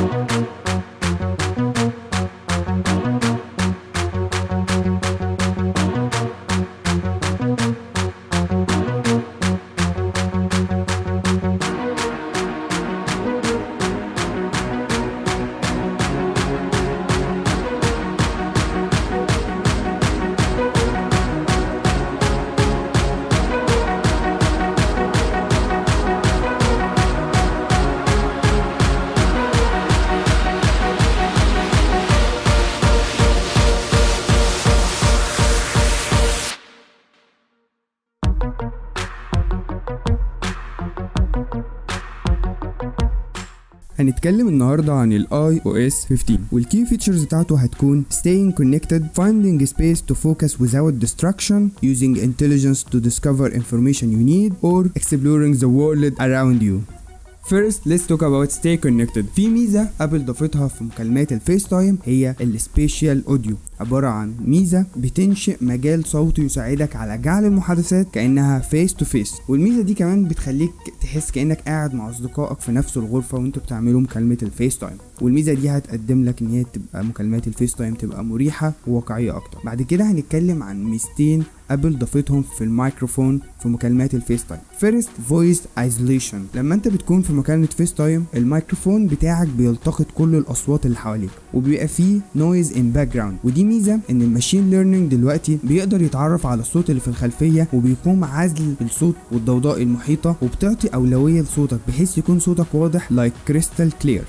هنتكلم النهاردة عن ال iOS 15 والكي فيتشرز بتاعته هتكون staying connected finding space to focus without distraction using intelligence to discover information you need or exploring the world around you First let's talk about stay connected في ميزة ابل ضافتها في مكالمات الفيس تايم هي السبيشال اوديو عبارة عن ميزة بتنشئ مجال صوتي يساعدك على جعل المحادثات كأنها فيس تو فيس والميزة دي كمان بتخليك تحس كأنك قاعد مع أصدقائك في نفس الغرفة وانتوا بتعملوا مكالمة الفيس تايم والميزة دي هتقدم لك ان هي تبقى مكالمات الفيس تايم تبقى مريحة وواقعية أكتر بعد كده هنتكلم عن ميزتين ابل ضافتهم في الميكروفون في مكالمات الفيس تايم فيرست فويس ايزوليشن لما انت بتكون في مكالمه فيس تايم الميكروفون بتاعك بيلتقط كل الاصوات اللي حواليك وبيبقى فيه نويز ان باك جراوند ودي ميزه ان الماشين ليرنينج دلوقتي بيقدر يتعرف على الصوت اللي في الخلفيه وبيقوم عزل الصوت والضوضاء المحيطه وبتعطي اولويه لصوتك بحيث يكون صوتك واضح لايك كريستال كلير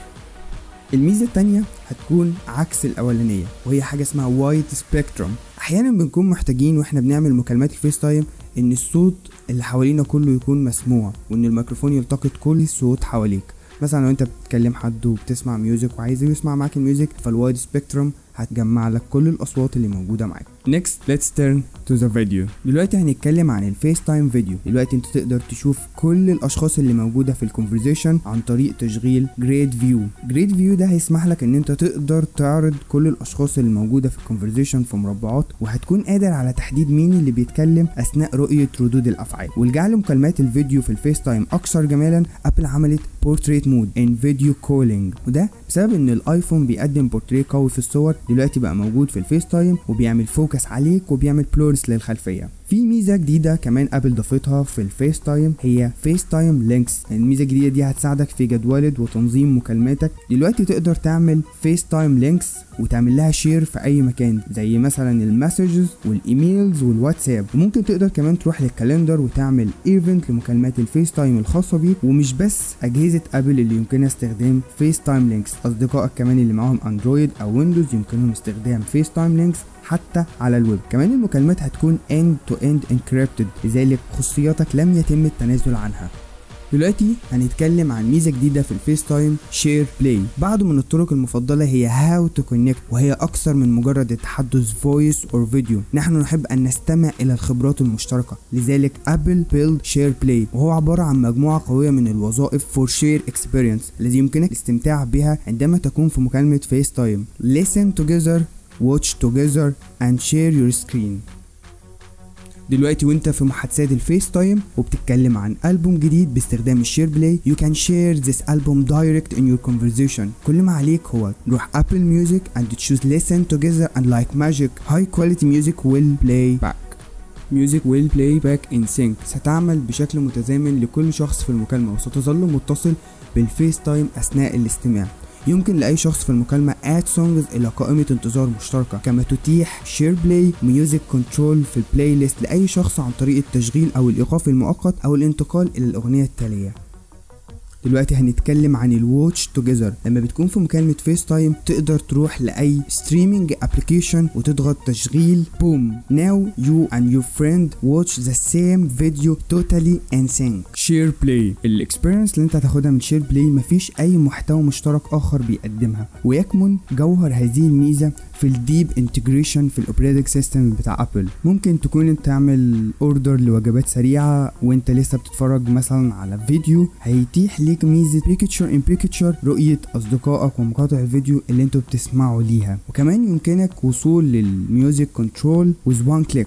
الميزة التانية هتكون عكس الأولانية وهي حاجة اسمها وايت سبيكتروم أحيانا بنكون محتاجين واحنا بنعمل مكالمات الفيس تايم إن الصوت اللي حوالينا كله يكون مسموع وإن الميكروفون يلتقط كل الصوت حواليك مثلا لو انت بتكلم حد وبتسمع ميوزك وعايز يسمع معاك الميوزك فالوايد سبيكتروم هتجمع لك كل الاصوات اللي موجوده معاك next let's turn to the video دلوقتي هنتكلم عن الفيس تايم فيديو دلوقتي انت تقدر تشوف كل الاشخاص اللي موجوده في الكونفرزيشن عن طريق تشغيل جريد فيو جريد فيو ده هيسمح لك ان انت تقدر تعرض كل الاشخاص اللي موجوده في الكونفرزيشن في مربعات وهتكون قادر على تحديد مين اللي بيتكلم اثناء رؤيه ردود الافعال ولجعل مكالمات الفيديو في الفيس تايم اكثر جمالا ابل عملت بورتريت مود ان فيديو كولينج وده بسبب ان الايفون بيقدم بورتريه قوي في الصور دلوقتي بقى موجود في الفيس تايم وبيعمل فوكس عليك وبيعمل بلورس للخلفيه في ميزه جديده كمان ابل ضافتها في الفيس تايم هي فيس تايم لينكس الميزه الجديده دي هتساعدك في جدوله وتنظيم مكالماتك دلوقتي تقدر تعمل فيس تايم لينكس وتعمل لها شير في اي مكان زي مثلا المسجز والايميلز والواتساب وممكن تقدر كمان تروح للكالندر وتعمل ايفنت لمكالمات الفيس تايم الخاصه بيك ومش بس اجهزه ابل اللي يمكنها استخدام فيس تايم لينكس اصدقائك كمان اللي معاهم اندرويد او ويندوز يمكنهم استخدام فيس تايم لينكس حتى على الويب كمان المكالمات هتكون end to end encrypted لذلك خصوصياتك لم يتم التنازل عنها دلوقتي هنتكلم عن ميزه جديده في الفيس تايم شير بلاي بعض من الطرق المفضله هي هاو تو كونكت وهي اكثر من مجرد التحدث فويس اور فيديو نحن نحب ان نستمع الى الخبرات المشتركه لذلك ابل بيلد شير بلاي وهو عباره عن مجموعه قويه من الوظائف فور شير اكسبيرينس الذي يمكنك الاستمتاع بها عندما تكون في مكالمه فيس تايم listen together watch together and share your screen دلوقتي وانت في محادثات الفيس تايم وبتتكلم عن ألبوم جديد باستخدام الشير بلاي you can share this album direct in your conversation كل ما عليك هو روح ابل ميوزك and choose listen together and like magic high quality music will play back Music will play back in sync ستعمل بشكل متزامن لكل شخص في المكالمة وستظل متصل بالفيس تايم أثناء الاستماع يمكن لأي شخص في المكالمة add songs إلى قائمة انتظار مشتركة كما تتيح share play music control في البلاي ليست لأي شخص عن طريق التشغيل أو الإيقاف المؤقت أو الانتقال إلى الأغنية التالية دلوقتي هنتكلم عن الواتش توجذر لما بتكون في مكالمة فيس تايم تقدر تروح لأي ستريمينج ابلكيشن وتضغط تشغيل بوم now you and your friend watch the same video totally in sync شير بلاي الاكسبيرينس اللي انت هتاخدها من شير بلاي مفيش اي محتوى مشترك اخر بيقدمها ويكمن جوهر هذه الميزة في الديب انتجريشن في الاوبريتنج سيستم بتاع ابل ممكن تكون انت تعمل اوردر لوجبات سريعه وانت لسه بتتفرج مثلا على فيديو هيتيح ليك ميزه بيكتشر ان بيكتشر رؤيه اصدقائك ومقاطع الفيديو اللي انتوا بتسمعوا ليها وكمان يمكنك وصول للميوزك كنترول with one click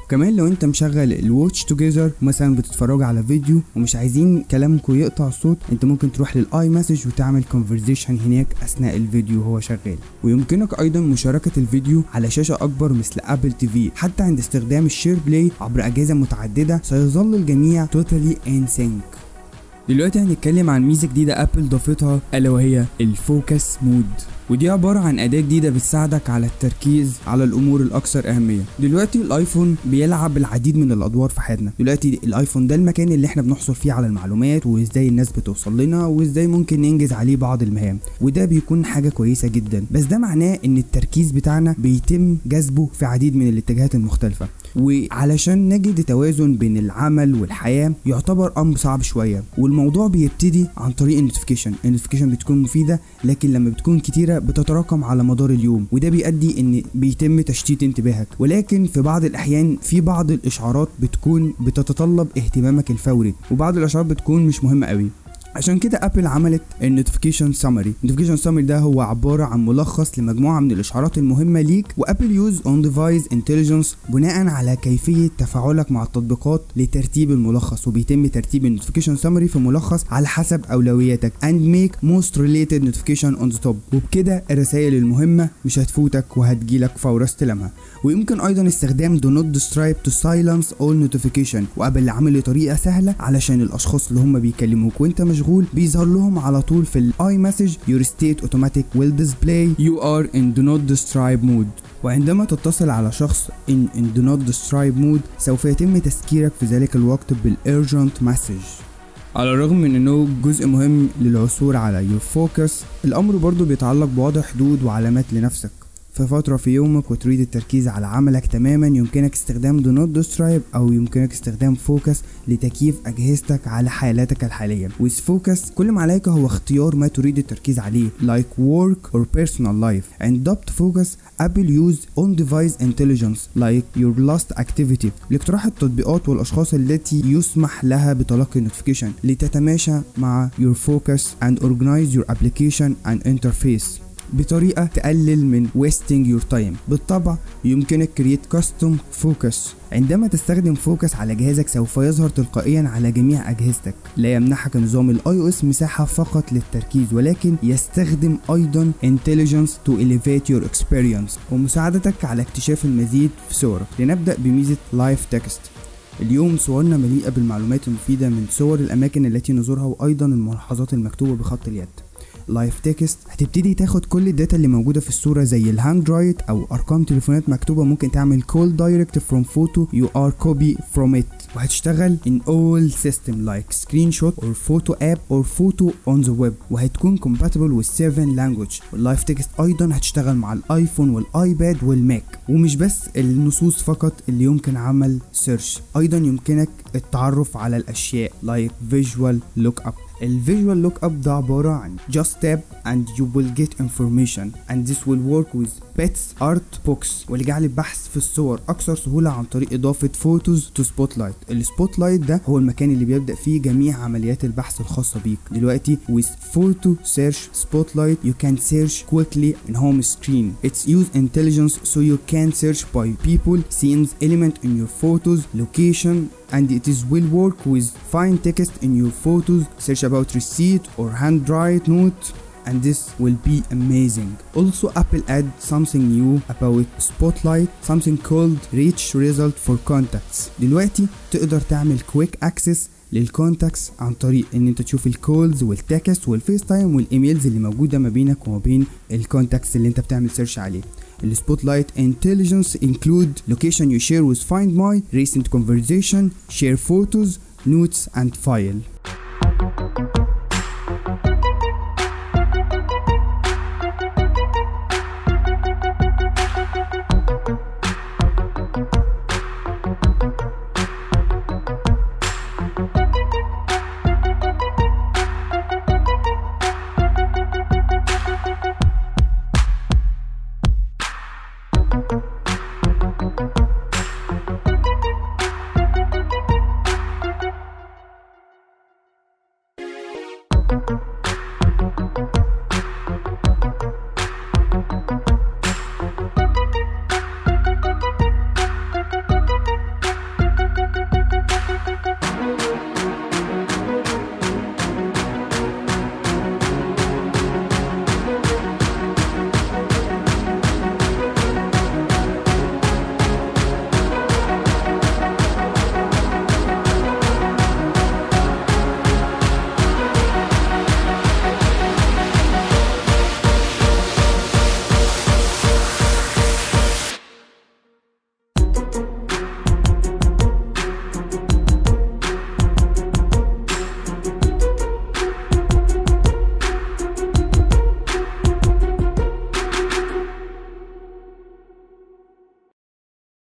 كمان لو انت مشغل الواتش توجذر مثلا بتتفرجوا على فيديو ومش عايزين كلامكم يقطع الصوت انت ممكن تروح للاي مسج وتعمل كونفرزيشن هناك اثناء الفيديو وهو شغال ويمكنك ايضا مشاركة الفيديو على شاشة اكبر مثل ابل تي في حتى عند استخدام الشير بلاي عبر اجهزة متعددة سيظل الجميع توتالي ان سينك دلوقتي هنتكلم عن ميزة جديدة ابل ضافتها الا وهي الفوكس مود ودي عبارة عن أداة جديدة بتساعدك على التركيز على الأمور الأكثر أهمية دلوقتي الآيفون بيلعب العديد من الأدوار في حياتنا دلوقتي الآيفون ده المكان اللي احنا بنحصل فيه على المعلومات وإزاي الناس بتوصل لنا وإزاي ممكن ننجز عليه بعض المهام وده بيكون حاجة كويسة جدا بس ده معناه إن التركيز بتاعنا بيتم جذبه في عديد من الاتجاهات المختلفة وعلشان نجد توازن بين العمل والحياة يعتبر أمر صعب شوية والموضوع بيبتدي عن طريق النوتيفيكيشن النوتيفيكيشن بتكون مفيدة لكن لما بتكون كتيرة بتتراكم على مدار اليوم وده بيؤدي ان بيتم تشتيت انتباهك ولكن في بعض الاحيان في بعض الاشعارات بتكون بتتطلب اهتمامك الفوري وبعض الاشعارات بتكون مش مهمة قوي عشان كده ابل عملت النوتيفيكيشن سامري النوتيفيكيشن سامري ده هو عباره عن ملخص لمجموعه من الاشعارات المهمه ليك وابل يوز اون ديفايس انتليجنس بناء على كيفيه تفاعلك مع التطبيقات لترتيب الملخص وبيتم ترتيب النوتيفيكيشن سامري في ملخص على حسب اولوياتك and make most related notification on the top وبكده الرسائل المهمه مش هتفوتك وهتجيلك فور استلامها ويمكن ايضا استخدام do not describe to silence all notification وابل عمل لي طريقه سهله علشان الاشخاص اللي هم بيكلموك وانت مشغول بيظهر لهم على طول في الاي مسج your state automatic will display you are in do not describe mode وعندما تتصل على شخص in, in do not describe mode سوف يتم تذكيرك في ذلك الوقت بالurgent message على الرغم من انه جزء مهم للعثور على your focus الامر برضو بيتعلق بوضع حدود وعلامات لنفسك في فترة في يومك وتريد التركيز على عملك تماما يمكنك استخدام do not describe أو يمكنك استخدام فوكس لتكييف أجهزتك على حالاتك الحالية with focus كل ما عليك هو اختيار ما تريد التركيز عليه like work or personal life and ضبط focus Apple use on device intelligence like your last activity لاقتراح التطبيقات والأشخاص التي يسمح لها بتلقي notification لتتماشى مع your focus and organize your application and interface بطريقة تقلل من wasting your time بالطبع يمكنك create custom focus عندما تستخدم فوكس على جهازك سوف يظهر تلقائيا على جميع اجهزتك لا يمنحك نظام الاي او اس مساحة فقط للتركيز ولكن يستخدم ايضا intelligence to elevate your experience ومساعدتك على اكتشاف المزيد في صورك لنبدأ بميزة live text اليوم صورنا مليئة بالمعلومات المفيدة من صور الأماكن التي نزورها وأيضا الملاحظات المكتوبة بخط اليد لايف تكست هتبتدي تاخد كل الداتا اللي موجوده في الصوره زي الهاند رايت او ارقام تليفونات مكتوبه ممكن تعمل كول دايركت فروم فوتو يو ار كوبي فروم ات وهتشتغل in all system like screenshot or photo app or photo on the web وهتكون compatible with 7 language واللايف تكست ايضا هتشتغل مع الايفون والايباد والماك ومش بس النصوص فقط اللي يمكن عمل سيرش ايضا يمكنك التعرف على الاشياء like visual lookup الفيجوال لوك اب ده عبارة عن just tap and you will get information and this will work with pets art books ولجعل البحث في الصور أكثر سهولة عن طريق إضافة photos to spotlight السبوتلايت ده هو المكان اللي بيبدأ فيه جميع عمليات البحث الخاصة بيك دلوقتي with photo search spotlight you can search quickly in home screen it's use intelligence so you can search by people scenes element in your photos location and it is will work with fine text in your photos search about receipt or handwrite note and this will be amazing also apple add something new about spotlight something called reach result for contacts دلوقتي تقدر تعمل quick access للكونتاكس عن طريق ان انت تشوف الكولز والتكست والفيس تايم والايميلز اللي موجوده ما بينك وما بين الكونتاكس اللي انت بتعمل سيرش عليه السبوتلايت intelligence include location you share with find my recent conversation share photos notes and file